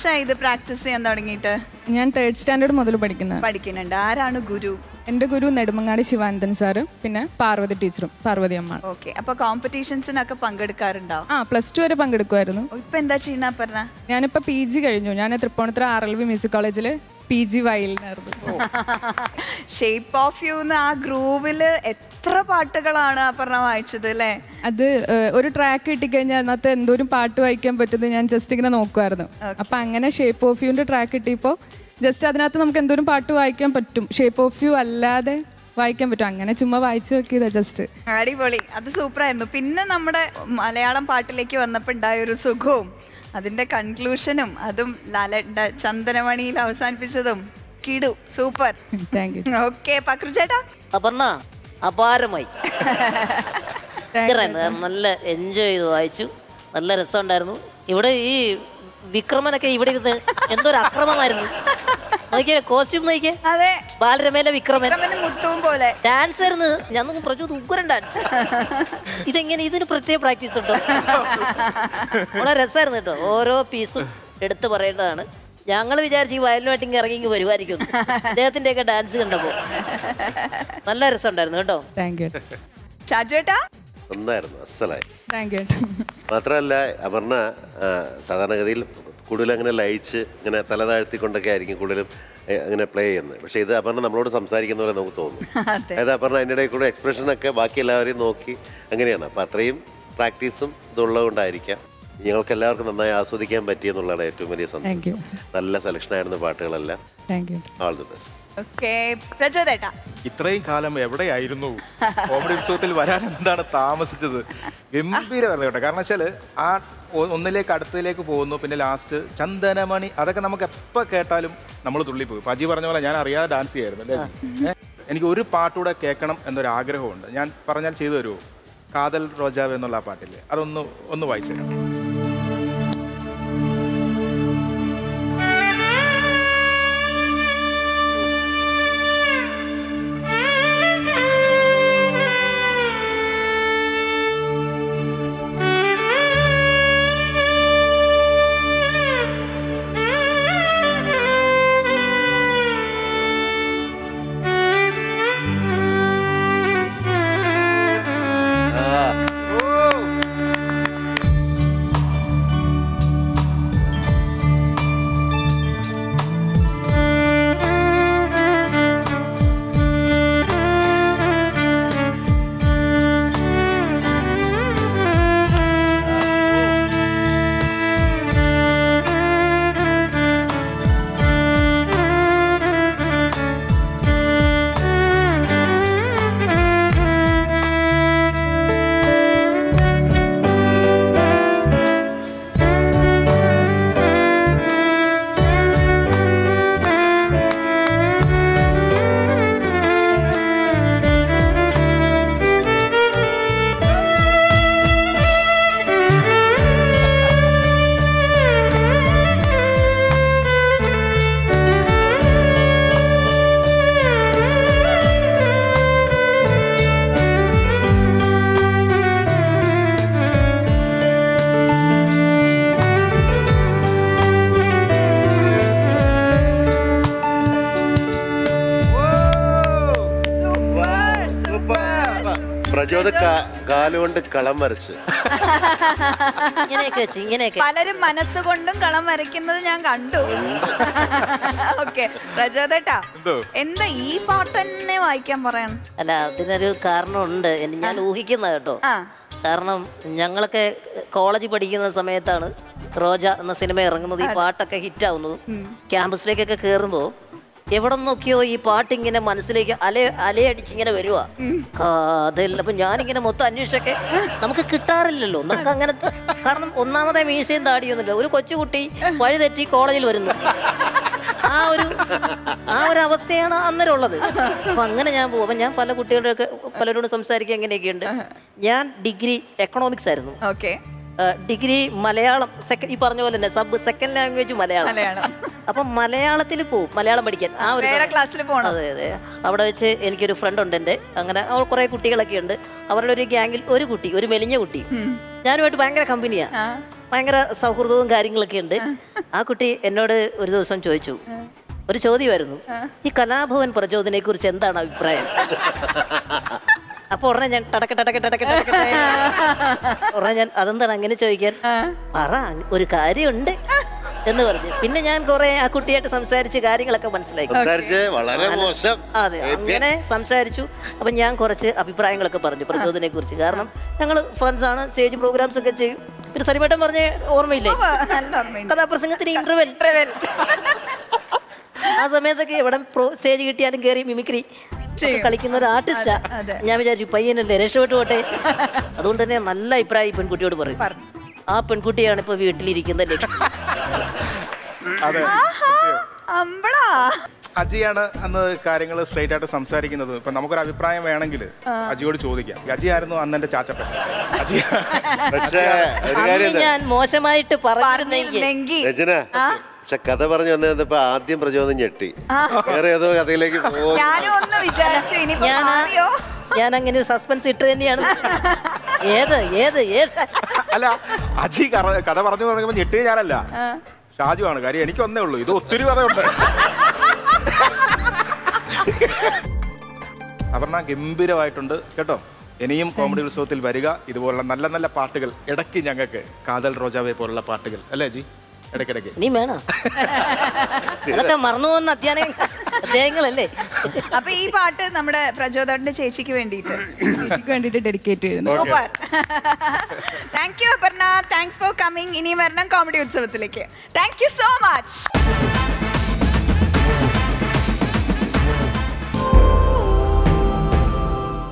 വർഷമായി ഇത് പ്രാക്ടീസ് ചെയ്യാൻ തുടങ്ങിയിട്ട് ഞാൻ തേർഡ് സ്റ്റാൻഡേർഡ് മുതൽ പഠിക്കുന്നത് പഠിക്കുന്നുണ്ട് ആരാണ് ഗുരു എൻ്റെ ഗുരു നെടുമങ്ങാടി ശിവാനന്ദൻ സാറ് പിന്നെ പാർവതി ടീച്ചറും പാർവതി അമ്മ ഓക്കെ അപ്പൊ കോമ്പറ്റീഷൻസിനൊക്കെ പങ്കെടുക്കാറുണ്ടോ ആ പ്ലസ് ടു വരെ പങ്കെടുക്കുമായിരുന്നു ഇപ്പൊ എന്താ ചെയ്യണ പറഞ്ഞ ഞാനിപ്പോൾ പി ജി കഴിഞ്ഞു ഞാൻ Tripunithura R L V music കോളേജിൽ പി ജി വയലിനായിരുന്നു ഷേപ്പ് ഓഫ് യു ആ ഗ്രൂവില് എത്ര പാട്ടുകളാണ് അപർണ വായിച്ചത് അല്ലേ അത് ഏഹ്, ഒരു ട്രാക്ക് കിട്ടിക്കഴിഞ്ഞാൽ അതിനകത്ത് എന്തോരം പാട്ട് വായിക്കാൻ പറ്റുന്നത് ഞാൻ ജസ്റ്റ് ഇങ്ങനെ നോക്കുമായിരുന്നു അപ്പം അങ്ങനെ ഷേപ്പ് ഓഫ് യുവിൻ്റെ ട്രാക്ക് കിട്ടിയപ്പോൾ ജസ്റ്റ് അതിനകത്ത് നമുക്ക് എന്തോരം പാട്ട് വായിക്കാൻ പറ്റും ഷേപ്പ് ഓഫ് യു അല്ലാതെ വായിക്കാൻ പറ്റും അങ്ങനെ ചുമ്മാ വായിച്ചു നോക്കിയതാ ജസ്റ്റ് അടിപൊളി അത് സൂപ്പറായിരുന്നു പിന്നെ നമ്മുടെ മലയാളം പാട്ടിലേക്ക് വന്നപ്പോൾ ഉണ്ടായ ഒരു സുഖവും അതിന്റെ കൺക്ലൂഷനും അതും ലാല ഡ- ചന്ദനമണിയിൽ അവസാനിപ്പിച്ചതും കിടു super thank you okay Pakru ചേട്ടാ അപർണ അപാരമായി താങ്ക് ഭയങ്കരായിരുന്നു. നല്ല എൻജോയ് ചെയ്ത് വായിച്ചു നല്ല രസമുണ്ടായിരുന്നു ഇവിടെ ഈ വിക്രമനൊക്കെ ഇവിടെ ഇരുന്ന് എന്തോ ഒരു അക്രമമായിരുന്നു നോക്കിയേ കോസ്റ്റ്യൂം നോക്കിയേ അതെ ബാലരമേലെ വിക്രമൻ വിക്രമനും മുത്തുവും പോലെ ഡാൻസ് ആയിരുന്നു ഞാൻ നോക്കും പ്രചോദ് ഉഗ്രൻ ഡാൻസ് ഇതെങ്ങനെ ഇതിന് പ്രത്യേക പ്രാക്ടീസ് ഉണ്ടോ വളരെ രസമായിരുന്നു കേട്ടോ ഓരോ പീസും എടുത്തു പറയേണ്ടതാണ് ഞങ്ങൾ വിചാരിച്ച് ഈ വയലിനുമായിട്ട് ഇങ്ങനെ ഇറങ്ങി ഇങ്ങ് വരുമായിരിക്കും അദ്ദേഹത്തിന്റെ ഒക്കെ ഡാൻസ് കണ്ടപ്പോ നല്ല രസമുണ്ടായിരുന്നു കേട്ടോ താങ്ക് യു ഷാജു ചേട്ടാ നന്നായിരുന്നു അസലായി താങ്ക് യു മാത്രമല്ല അപർണ ആ, സാധാരണഗതിയിൽ കൂടുതൽ അങ്ങനെ ലയിച്ച് ഇങ്ങനെ തല താഴ്ത്തിക്കൊണ്ടൊക്കെ ആയിരിക്കും കൂടുതലും ഏ, അങ്ങനെ പ്ലേ ചെയ്യുന്നത് പക്ഷേ ഇത് അപർണ നമ്മളോട് സംസാരിക്കുന്ന പോലെ നമുക്ക് തോന്നും അതെ അതായത് അപർണ അതിൻ്റെ ഇടയിൽ കൂടെ എക്സ്പ്രഷനൊക്കെ ബാക്കി എല്ലാവരെയും നോക്കി അങ്ങനെയാണ് അപ്പോൾ അത്രയും പ്രാക്ടീസും ഇതുള്ളത് കൊണ്ടായിരിക്കാം ഞങ്ങൾക്ക് എല്ലാവർക്കും നന്നായി ആസ്വദിക്കാൻ പറ്റിയെന്നുള്ളതാണ് ഏറ്റവും വലിയ താങ്ക് സന്തോഷം യു നല്ല സെലക്ഷൻ ആയിരുന്നു പാട്ടുകളെല്ലാം thank you all the best okay പ്രചോദേട്ടാ ഇത്രയും കാലം എവിടെയായിരുന്നു കോമഡി ഉത്സവത്തിൽ വരാൻ എന്താണ് താമസിച്ചത് ഗംഭീരമായിരുന്നു കേട്ടോ കാരണം വെച്ചാൽ ആ ഒ- ഒന്നിലേക്ക് അടുത്തതിലേക്ക് പോകുന്നു പിന്നെ ലാസ്റ്റ് ചന്ദനമണി അതൊക്കെ നമുക്ക് എപ്പോൾ കേട്ടാലും നമ്മൾ തുള്ളിപ്പോയി ഇപ്പം അജി പറഞ്ഞ പോലെ ഞാൻ അറിയാതെ ഡാൻസ് ചെയ്യായിരുന്നു അല്ലേ അജി? ഏ? എനിക്ക് ഒരു പാട്ടുകൂടെ കേൾക്കണം എന്നൊരു ആഗ്രഹമുണ്ട് ഞാൻ പറഞ്ഞാൽ ചെയ്തു തരുമോ കാതൽ റോജാവ് എന്നുള്ള ആ പാട്ടില്ലേ അതൊന്ന് ഒന്ന് വായിച്ചു തരാം പ്രചോദ കാലുകൊണ്ട് കളം വരച്ച് ഇങ്ങനെയൊക്കെ വെച്ച് ഇങ്ങനെയൊക്കെ പലരും മനസ്സുകൊണ്ടും കളം വരയ്ക്കുന്നത് ഞാൻ കണ്ടു ഓക്കെ പ്രചോദേട്ടാ എന്തോ? എന്താ ഈ പാട്ട് തന്നെ വായിക്കാൻ പറയാൻ അല്ല അതിനൊരു കാരണമുണ്ട് എന്ന് ഞാൻ ഊഹിക്കുന്ന കേട്ടോ ആ കാരണം ഞങ്ങളൊക്കെ കോളേജിൽ പഠിക്കുന്ന സമയത്താണ് റോജ എന്ന സിനിമ ഇറങ്ങുന്നത് ഈ പാട്ടൊക്കെ ഹിറ്റാവുന്നതും ക്യാമ്പസിലേക്കൊക്കെ കയറുമ്പോൾ എവിടെ നോക്കിയോ ഈ പാട്ട് ഇങ്ങനെ മനസ്സിലേക്ക് അല അലയടിച്ചിങ്ങനെ വരുവാ കാതൽ അപ്പൊ ഞാനിങ്ങനെ മൊത്തം അന്വേഷിച്ചൊക്കെ നമുക്ക് കിട്ടാറില്ലല്ലോ നമുക്ക് അങ്ങനെ കാരണം ഒന്നാമതെ മീശയും താടിയൊന്നുമില്ല ഒരു കൊച്ചുകുട്ടി വഴി തെറ്റി കോളേജിൽ വരുന്നു ആ ഒരു ആ ഒരു അവസ്ഥയാണ് അന്നേരം ഉള്ളത് അപ്പൊ അങ്ങനെ ഞാൻ പോകും അപ്പൊ ഞാൻ പല കുട്ടികളുടെയൊക്കെ പലരോടും സംസാരിക്കുക എങ്ങനെയൊക്കെയുണ്ട് ഞാൻ ഡിഗ്രി എക്കണോമിക്സ് ആയിരുന്നു ഓക്കെ ആ, ഡിഗ്രി മലയാളം സെക്കൻഡ് ഈ പറഞ്ഞ പോലെ തന്നെ sub second language Malayalam Malayalam. അപ്പൊ മലയാളത്തിൽ പോവും മലയാളം പഠിക്കാൻ ആ ഒരു വേറെ സമയം. ക്ലാസ്സിൽ പോണം അതെ അതെ അവിടെ വെച്ച് എനിക്കൊരു ഫ്രണ്ട് ഉണ്ട് എൻ്റെ അങ്ങനെ അവൾ കുറെ കുട്ടികളൊക്കെ ഉണ്ട് അവരുടെ ഒരു ഗ്യാങ്ങിൽ ഒരു കുട്ടി ഒരു മെലിഞ്ഞ കുട്ടി ഞാനുമായിട്ട് ഭയങ്കര കമ്പനിയാ ഭയങ്കര സൗഹൃദവും കാര്യങ്ങളൊക്കെ ഉണ്ട് ആ കുട്ടി എന്നോട് ഒരു ദിവസം ചോദിച്ചു ഒരു ചോദ്യമായിരുന്നു ഈ കലാഭവൻ പ്രചോദനെ കുറിച്ച് എന്താണ് അഭിപ്രായം അപ്പൊ ഉടനെ ഞാൻ ടടക്ക ടടക്ക ടടക്ക ടടക്ക ടേ. ഉടനെ ഞാൻ അതെന്താണ് അങ്ങനെ ചോദിക്കാൻ പറ ഒരു കാര്യമുണ്ട് എന്ന് പറഞ്ഞു പിന്നെ ഞാൻ കുറെ ആ കുട്ടിയായിട്ട് സംസാരിച്ച് കാര്യങ്ങളൊക്കെ മനസ്സിലാക്കി സംസാരിച്ച് വളരെ മോശം അതെ അങ്ങനെ സംസാരിച്ചു അപ്പൊ ഞാൻ കുറച്ച് അഭിപ്രായങ്ങളൊക്കെ പറഞ്ഞു പ്രചോദനെ കുറിച്ച് കാരണം ഞങ്ങൾ ഫ്രണ്ട്സ് ആണ് സ്റ്റേജ് പ്രോഗ്രാംസ് ഒക്കെ ചെയ്യും പിന്നെ സരിമേട്ടൻ പറഞ്ഞ ഓർമ്മയില്ലേ നല്ല ഓർമ്മയുണ്ട് കഥാപ്രസംഗത്തിന് ഇന്റർവെൽ ആ സമയത്തൊക്കെ എവിടെ സ്റ്റേജ് കിട്ടിയാലും കയറി മിമിക്രി ചെയ്യും. കളിക്കുന്ന ഒരു ആർട്ടിസ്റ്റാ അതെ. ഞാൻ വിചാരിച്ചു പയ്യനല്ലേ രക്ഷപ്പെട്ടു പോട്ടെ അതുകൊണ്ട് തന്നെ നല്ല അഭിപ്രായം ഈ പെൺകുട്ടിയോട് പറയും പറഞ്ഞു. ആ പെൺകുട്ടിയാണ് ഇപ്പൊ വീട്ടിലിരിക്കുന്ന ലക്ഷ്മി അതെ അമ്പളാ അജിയാണ് അന്ന് കാര്യങ്ങൾ സ്ട്രൈറ്റ് ആയിട്ട് സംസാരിക്കുന്നത് ഇപ്പൊ നമുക്കൊരു അഭിപ്രായം വേണമെങ്കിൽ അജിയോട് ചോദിക്കാം ഈ അജി ആയിരുന്നു അന്ന് എന്റെ ചാച്ചപ്പൻ അജി പക്ഷേ ഒരു കാര്യം അന്ന് എന്താ? ഞാൻ മോശമായിട്ട് പറഞ്ഞിരുന്നെങ്കിൽ പറഞ്ഞിരുന്നെങ്കി രചന പക്ഷെ കഥ പറഞ്ഞു വന്നപ്പോ ആദ്യം പ്രചോദനം ഞെട്ടി വേറെ ഏതോ കഥയിലേക്ക് പോകുന്നു ഞാനും ഒന്ന് വിചാരിച്ചു ഇനിയിപ്പോ ഞാൻ മാറിയോ ഞാൻ അങ്ങനെ സസ്പെൻസ് ഇട്ട് തന്നെയാണ് ഏത് ഏത് ഏത് അല്ല അജി കറ- കഥ പറഞ്ഞു പറഞ്ഞപ്പോ ഞെട്ടിയ ഞാനല്ല ഷാജുവാണ് കാര്യം എനിക്ക് ഒന്നേ ഉള്ളൂ ഇത് ഒത്തിരി കഥയുണ്ട് അപർണ ഗംഭീരമായിട്ടുണ്ട് കേട്ടോ ഇനിയും കോമഡി ഉത്സവത്തിൽ വരിക ഇതുപോലുള്ള നല്ല നല്ല പാട്ടുകൾ ഇടയ്ക്ക് ഞങ്ങൾക്ക് കാതൽ റോജാവെ പോലുള്ള പാട്ടുകൾ അല്ലേ ജി ഇടയ്ക്കിടയ്ക്ക് നീ വേണോ അതൊക്കെ മറന്നു പോകുന്ന അധ്യായം അധ്യായങ്ങളല്ലേ അപ്പൊ ഈ പാട്ട് നമ്മുടെ പ്രചോദന്റെ ചേച്ചിക്ക് വേണ്ടിയിട്ട് എനിക്ക് വേണ്ടിയിട്ട് ഡെഡിക്കേറ്റ് ചെയ്യുന്നു super thank you Aparna thanks for coming ഇനി വരണം കോമഡി ഉത്സവത്തിലേക്ക് താങ്ക് യു സോ മച്ച്